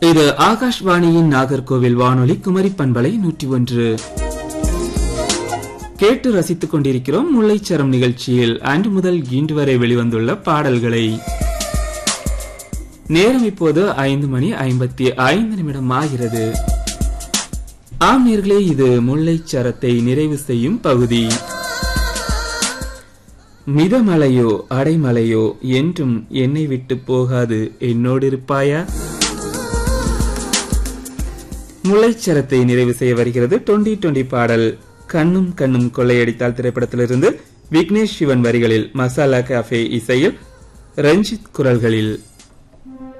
இது ஆகாஷ்வாணியின் நாகர்கோவில் வானொலி குமரி பண்பலை நூற்றி ஒன்று கேட்டு ரசித்துக் கொண்டிருக்கிறோம் முல்லைச்சரம் நிகழ்ச்சியில் அன்று முதல் இன்று வரை வெளிவந்துள்ள பாடல்களை நேரம் இப்போது ஐந்து மணி ஐம்பத்தி ஐந்து நிமிடம் ஆகிறது ஆம் நேர்களே இது முல்லைச்சரத்தை நிறைவு செய்யும் பகுதி மிதமலையோ அடைமலையோ என்றும் என்னை விட்டு போகாது என்னோடு இருப்பாயா முல்லைச்சரத்தை நிறைவு செய்ய வருகிறது டுவெண்டி டுவெண்டி பாடல் கண்ணும் கண்ணும் கொள்ளையடித்தால் திரைப்படத்திலிருந்து விக்னேஷ் சிவன் வரிகளில் மசாலா காஃபே இசையில் ரஞ்சித் குரல்களில்